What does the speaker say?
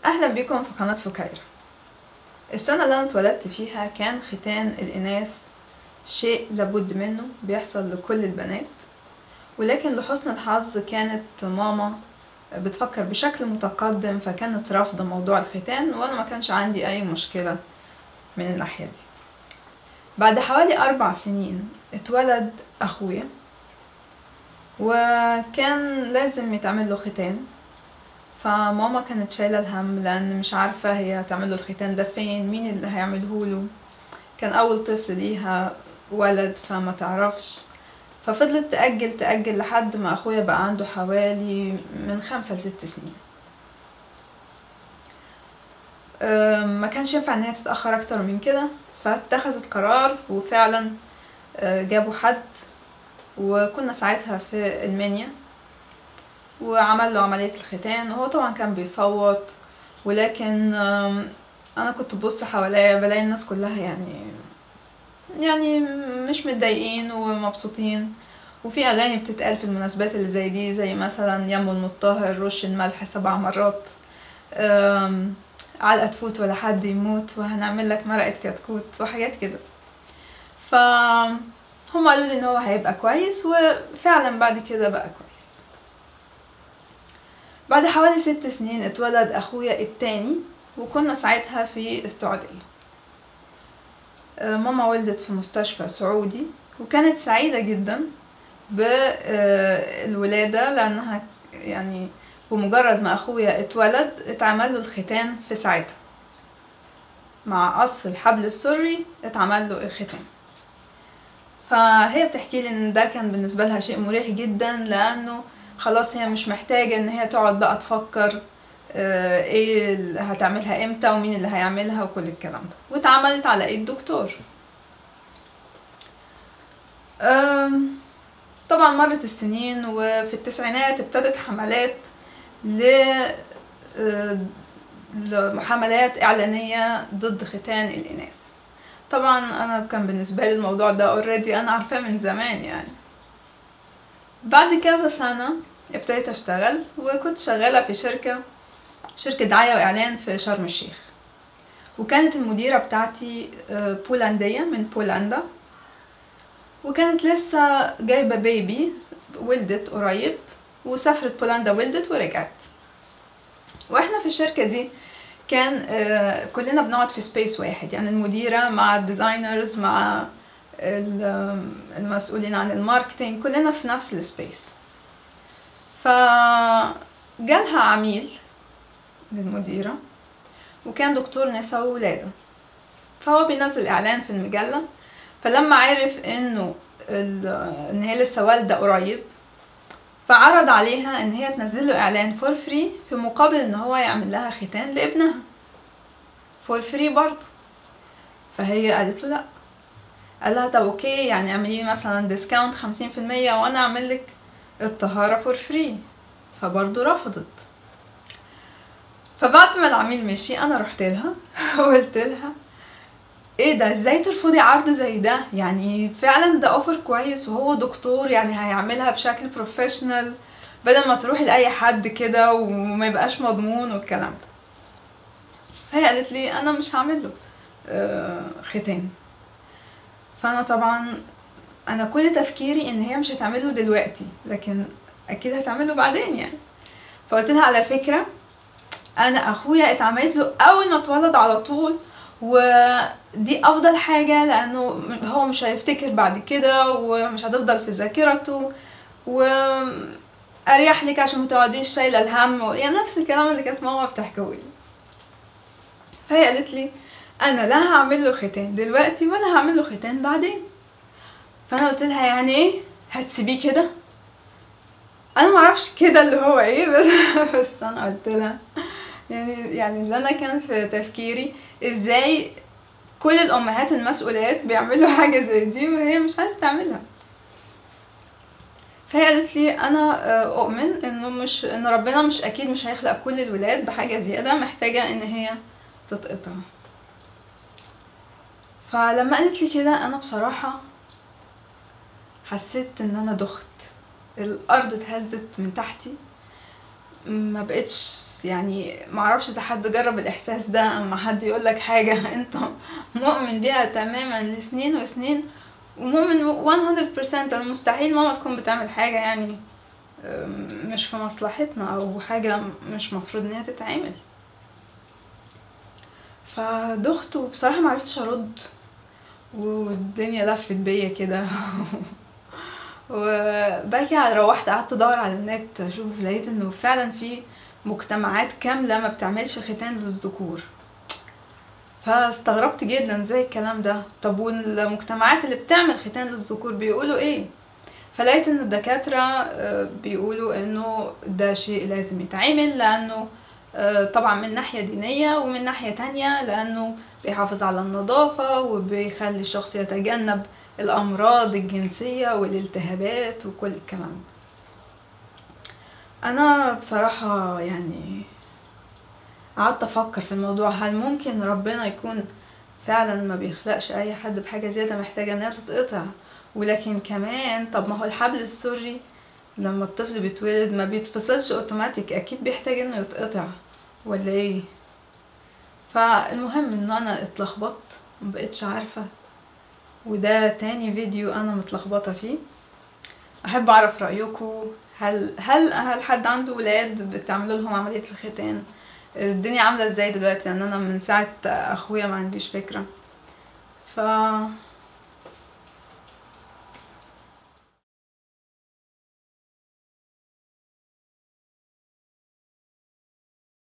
أهلا بكم في قناة فكايرة السنة اللي أنا اتولدت فيها كان ختان الإناث شيء لابد منه بيحصل لكل البنات ولكن لحسن الحظ كانت ماما بتفكر بشكل متقدم فكانت رافضة موضوع الختان وأنا ما كانش عندي أي مشكلة من الناحية دي بعد حوالي أربع سنين اتولد أخويا وكان لازم يتعمل له ختان فماما كانت شايلة الهم لأن مش عارفة هي هتعمل له الختان ده فين مين اللي هيعمله له كان أول طفل ليها ولد فما تعرفش ففضلت تأجل تأجل لحد ما أخويا بقى عنده حوالي من خمسة لست سنين أم، ما كانش ينفع ان هي تتأخر اكتر من كده فاتخذت قرار وفعلا أه، جابوا حد وكنا ساعتها في المنيا وعمل له عملية الختان وهو طبعا كان بيصوت ولكن أم، انا كنت ببص حواليا بلاقي الناس كلها يعني يعني مش متضايقين ومبسوطين وفي اغاني بتتقال في المناسبات اللي زي دي زي مثلا يمو المطهر رش الملح سبع مرات أم، علقة تفوت ولا حد يموت وهنعمل لك مرقة كتكوت وحاجات كده ف هم قالوا لي ان هو هيبقى كويس وفعلا بعد كده بقى كويس بعد حوالي ست سنين اتولد اخويا التاني وكنا ساعتها في السعودية آه، ماما ولدت في مستشفى سعودي وكانت سعيدة جدا بالولادة لأنها يعني بمجرد ما أخويا اتولد اتعمل له الختان في ساعتها مع قص الحبل السري اتعمل له الختان فهي بتحكي لي ان ده كان بالنسبة لها شيء مريح جدا لأنه خلاص هي مش محتاجة ان هي تقعد بقى تفكر آه، ايه اللي هتعملها امتى ومين اللي هيعملها وكل الكلام ده واتعملت على ايد دكتور أم، طبعا مرت السنين وفي التسعينات ابتدت حملات ل آه، لحملات إعلانية ضد ختان الإناث طبعا أنا كان بالنسبة لي الموضوع ده اوريدي أنا عارفاه من زمان يعني بعد كذا سنة ابتديت أشتغل وكنت شغالة في شركة شركة دعاية وإعلان في شرم الشيخ وكانت المديرة بتاعتي آه، بولندية من بولندا وكانت لسه جايبة بيبي ولدت قريب وسافرت بولندا ولدت ورجعت واحنا في الشركة دي كان آه، كلنا بنقعد في سبيس واحد يعني المديرة مع الديزاينرز مع ال- المسؤولين عن الماركتينج كلنا في نفس السبيس فجالها عميل للمديرة وكان دكتور نساء وولادة فهو بينزل إعلان في المجلة فلما عرف إنه ال- إن هي لسه والدة قريب فعرض عليها إن هي تنزل له إعلان فور فري في مقابل إن هو يعمل لها ختان لابنها فور فري برضه فهي قالت له لأ قال لها طب اوكي يعني اعملي لي مثلا ديسكاونت خمسين في المية وانا اعمل لك الطهارة فور فري فبرضه رفضت فبعد ما العميل مشي انا رحت لها وقلت لها ايه ده ازاي ترفضي عرض زي ده يعني فعلا ده اوفر كويس وهو دكتور يعني هيعملها بشكل بروفيشنال بدل ما تروحي لاي حد كده وما يبقاش مضمون والكلام ده فهي قالت لي انا مش هعمل له آه، ختان فانا طبعا انا كل تفكيري ان هي مش هتعمله دلوقتي لكن اكيد هتعمله بعدين يعني فقلت لها على فكره انا اخويا اتعملت له اول ما اتولد على طول ودي افضل حاجه لانه هو مش هيفتكر بعد كده ومش هتفضل في ذاكرته واريح لك عشان ما تقعديش شايله الهم يعني نفس الكلام اللي كانت ماما بتحكيه لي فهي قالت لي انا لا هعمل له ختان دلوقتي ولا هعمل له ختان بعدين فانا قلت لها يعني ايه هتسيبيه كده انا ما اعرفش كده اللي هو ايه بس بس انا قلت لها يعني يعني اللي انا كان في تفكيري ازاي كل الامهات المسؤولات بيعملوا حاجه زي دي وهي مش عايزه تعملها فهي قالت لي انا آه، اؤمن انه مش ان ربنا مش اكيد مش هيخلق كل الولاد بحاجه زياده محتاجه ان هي تتقطع فلما قالت لي كده انا بصراحه حسيت ان انا دخت الارض اتهزت من تحتي ما بقتش يعني معرفش اذا حد جرب الاحساس ده اما حد يقولك حاجة انت مؤمن بيها تماما لسنين وسنين ومؤمن 100% انا مستحيل ماما تكون بتعمل حاجة يعني أم، مش في مصلحتنا او حاجة مش مفروض ان هي تتعمل فدخت وبصراحة معرفتش ارد والدنيا لفت بيا كده وبعد كده روحت قعدت ادور على النت اشوف لقيت انه فعلا في مجتمعات كاملة ما بتعملش ختان للذكور فاستغربت جدا ازاي الكلام ده طب والمجتمعات اللي بتعمل ختان للذكور بيقولوا ايه فلقيت ان الدكاترة آه، بيقولوا انه ده شيء لازم يتعمل لانه آه، طبعا من ناحية دينية ومن ناحية تانية لانه بيحافظ على النظافة وبيخلي الشخص يتجنب الامراض الجنسية والالتهابات وكل الكلام ده انا بصراحة يعني قعدت افكر في الموضوع هل ممكن ربنا يكون فعلا ما بيخلقش اي حد بحاجة زيادة محتاجة انها تتقطع ولكن كمان طب ما هو الحبل السري لما الطفل بيتولد ما بيتفصلش اوتوماتيك اكيد بيحتاج انه يتقطع ولا ايه فالمهم ان انا اتلخبطت مبقتش عارفة وده تاني فيديو انا متلخبطة فيه احب اعرف رايكم هل هل هل حد عنده ولاد بتعملوا لهم عمليه الختان الدنيا عامله ازاي دلوقتي لان انا من ساعه اخويا ما عنديش فكره ف